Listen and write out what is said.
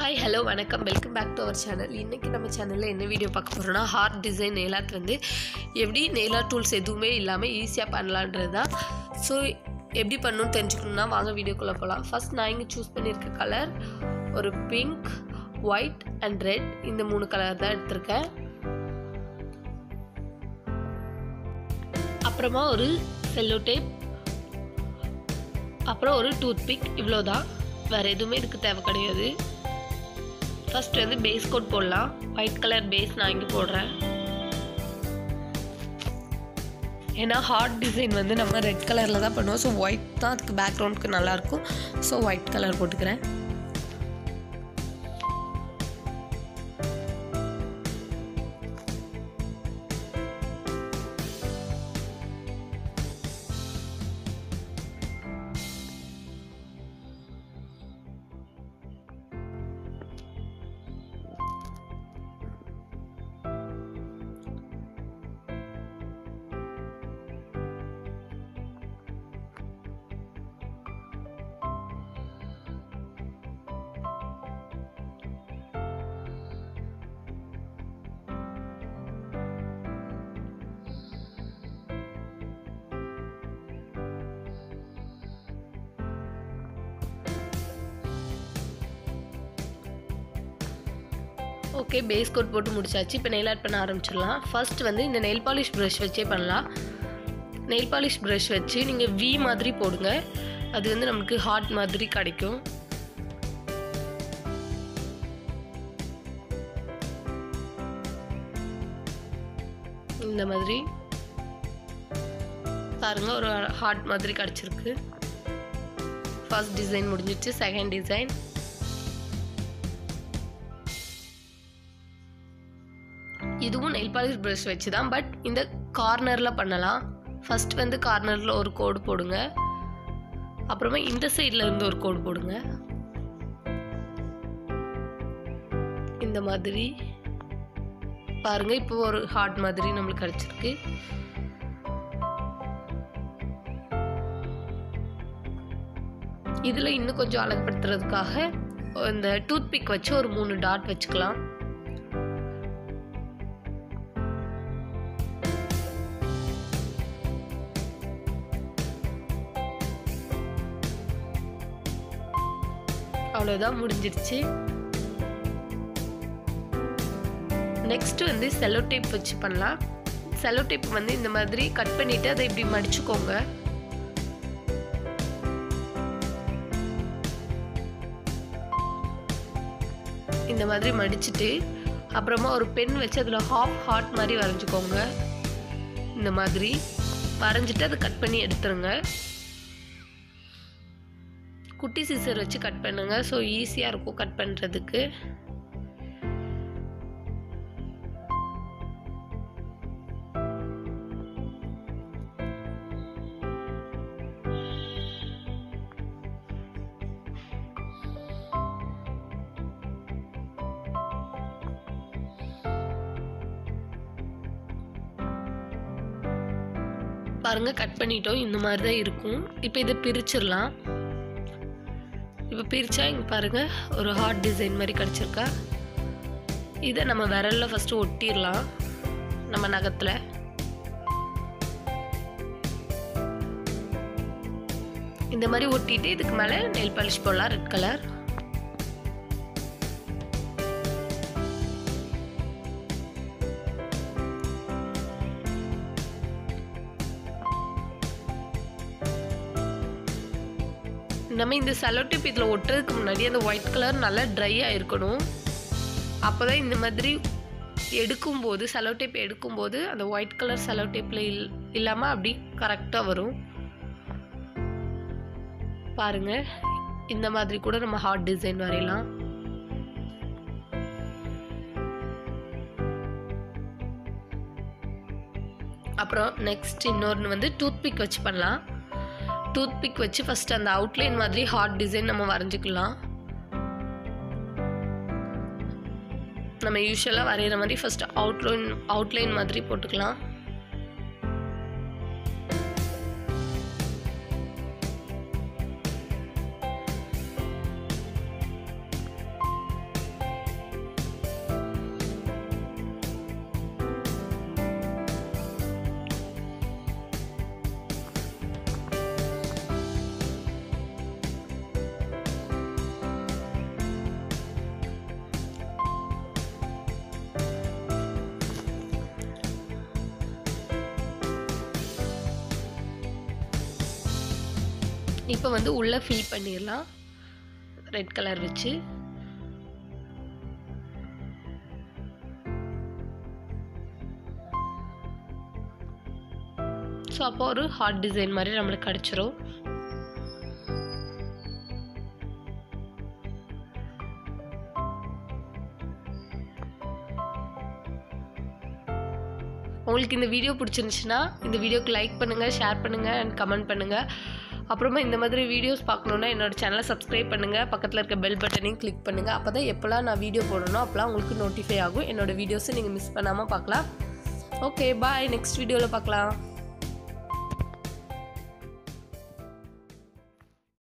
hi hello வணக்கம் welcome back to our channel இன்றைக்கி நம்ம சேனலில் என்ன வீடியோ பார்க்க போகிறோம்னா ஹார்ட் டிசைன் நெயில் வந்து எப்படி நெயில் ஆர்ட் டூல்ஸ் எதுவுமே இல்லாமல் ஈஸியாக பண்ணலான்றது தான் ஸோ எப்படி பண்ணணும்னு தெரிஞ்சுக்கணுன்னா வாங்க வீடியோக்குள்ளே போகலாம் ஃபஸ்ட் நான் இங்கே சூஸ் பண்ணியிருக்க கலர் ஒரு பிங்க் ஒயிட் அண்ட் ரெட் இந்த மூணு கலர் தான் எடுத்திருக்கேன் அப்புறமா ஒரு செல்லோ டேப் அப்புறம் ஒரு டூத் பிக் இவ்வளோ தான் வேறு எதுவுமே இதுக்கு தேவை கிடையாது ஃபர்ஸ்ட் வந்து பேஸ் கோட் போடலாம் ஒயிட் கலர் பேஸ் நான் இங்கே போடுறேன் ஏன்னா ஹார்ட் டிசைன் வந்து நம்ம ரெட் கலரில் தான் பண்ணுவோம் ஸோ ஒயிட் தான் அதுக்கு பேக்ரவுண்டுக்கு நல்லாயிருக்கும் ஸோ ஒயிட் கலர் போட்டுக்கிறேன் ஓகே பேஸ் கோட் போட்டு முடிச்சாச்சு இப்போ நெயில் ஆட் பண்ண ஆரம்பிச்சிடலாம் ஃபர்ஸ்ட் வந்து இந்த நெயில் பாலிஷ் ப்ரஷ் வச்சே பண்ணலாம் நெயில் பாலிஷ் ப்ரஷ் வச்சு நீங்கள் வி மாதிரி போடுங்க அது வந்து நமக்கு ஹார்ட் மாதிரி கிடைக்கும் இந்த மாதிரி பாருங்க ஒரு ஹார்ட் மாதிரி கிடச்சிருக்கு ஃபர்ஸ்ட் டிசைன் முடிஞ்சிச்சு செகண்ட் டிசைன் இதுவும் நெயில் பாலிஷ் ப்ரஷ் வச்சு தான் பட் இந்த கார்னரில் பண்ணலாம் ஃபஸ்ட் வந்து கார்னரில் ஒரு கோடு போடுங்க அப்புறமா இந்த சைடில் இருந்து ஒரு கோடு போடுங்க இந்த மாதிரி பாருங்க இப்போ ஒரு ஹார்ட் மாதிரி நம்மளுக்கு கிடச்சிருக்கு இதில் இன்னும் கொஞ்சம் அழகுபடுத்துறதுக்காக இந்த டூத் பிக் வச்சு ஒரு மூணு டாட் வச்சுக்கலாம் அவ்வளோதான் முடிஞ்சிருச்சு நெக்ஸ்ட் வந்து செல்லோ டேப் வச்சு பண்ணலாம் செல்லோ டேப் வந்து இந்த மாதிரி கட் பண்ணிவிட்டு அதை இப்படி மடிச்சுக்கோங்க இந்த மாதிரி மடிச்சுட்டு அப்புறமா ஒரு பென் வச்சு அதில் ஹாஃப் ஹார்ட் மாதிரி வரைஞ்சிக்கோங்க இந்த மாதிரி வரைஞ்சிட்டு அதை கட் பண்ணி எடுத்துருங்க குட்டி சிசர் வச்சு கட் பண்ணுங்க ஸோ ஈஸியாக இருக்கும் கட் பண்ணுறதுக்கு பாருங்க கட் பண்ணிட்டோம் இந்த மாதிரி தான் இருக்கும் இப்போ இதை பிரிச்சிடலாம் இப்போ பிரித்தா இங்கே பாருங்கள் ஒரு ஹார்ட் டிசைன் மாதிரி கிடச்சிருக்கா இதை நம்ம விரலில் ஃபஸ்ட்டு ஒட்டிடலாம் நம்ம நகத்தில் இந்த மாதிரி ஒட்டிட்டு இதுக்கு மேலே நெல் பாலிஷ் போடலாம் ரெட் கலர் நம்ம இந்த செலோ டேப் இதில் ஒட்டுறதுக்கு முன்னாடி அந்த ஒயிட் கலர் நல்லா ட்ரை ஆகிருக்கணும் அப்போ தான் இந்த மாதிரி எடுக்கும்போது செலோ டேப் எடுக்கும்போது அந்த ஒயிட் கலர் செலோ டேப்பில் இல் இல்லாமல் அப்படி கரெக்டாக வரும் பாருங்க இந்த மாதிரி கூட நம்ம ஹார்ட் டிசைன் வரையலாம் அப்புறம் நெக்ஸ்ட் இன்னொன்று வந்து டூத் பிக் வச்சு பண்ணலாம் டூத் பிக் வச்சு ஃபஸ்ட் அந்த அவுட்லைன் மாதிரி ஹார்ட் டிசைன் நம்ம வரைஞ்சிக்கலாம் நம்ம யூஸ்வலாக வரைகிற மாதிரி ஃபஸ்ட் அவுட்லைன் அவுட்லைன் மாதிரி போட்டுக்கலாம் இப்போ வந்து உள்ளே ஃபில் பண்ணிடலாம் ரெட் கலர் வச்சு ஸோ அப்போ ஒரு ஹார்ட் டிசைன் மாதிரி நம்மளுக்கு கிடச்சிரும் உங்களுக்கு இந்த வீடியோ பிடிச்சிருந்துச்சுன்னா இந்த வீடியோக்கு லைக் பண்ணுங்கள் ஷேர் பண்ணுங்கள் அண்ட் கமெண்ட் பண்ணுங்கள் அப்புறமா இந்த மாதிரி வீடியோஸ் பார்க்கணுன்னா என்னோட சேனலை சப்ஸ்கிரைப் பண்ணுங்கள் பக்கத்தில் இருக்க பெல் பட்டனையும் கிளிக் பண்ணுங்கள் அப்போ தான் எப்போல்லாம் நான் வீடியோ போடணும் அப்போலாம் உங்களுக்கு நோட்டிஃபை ஆகும் என்னோட வீடியோஸை நீங்கள் மிஸ் பண்ணாமல் பார்க்கலாம் ஓகே பாய் நெக்ஸ்ட் வீடியோவில் பார்க்கலாம்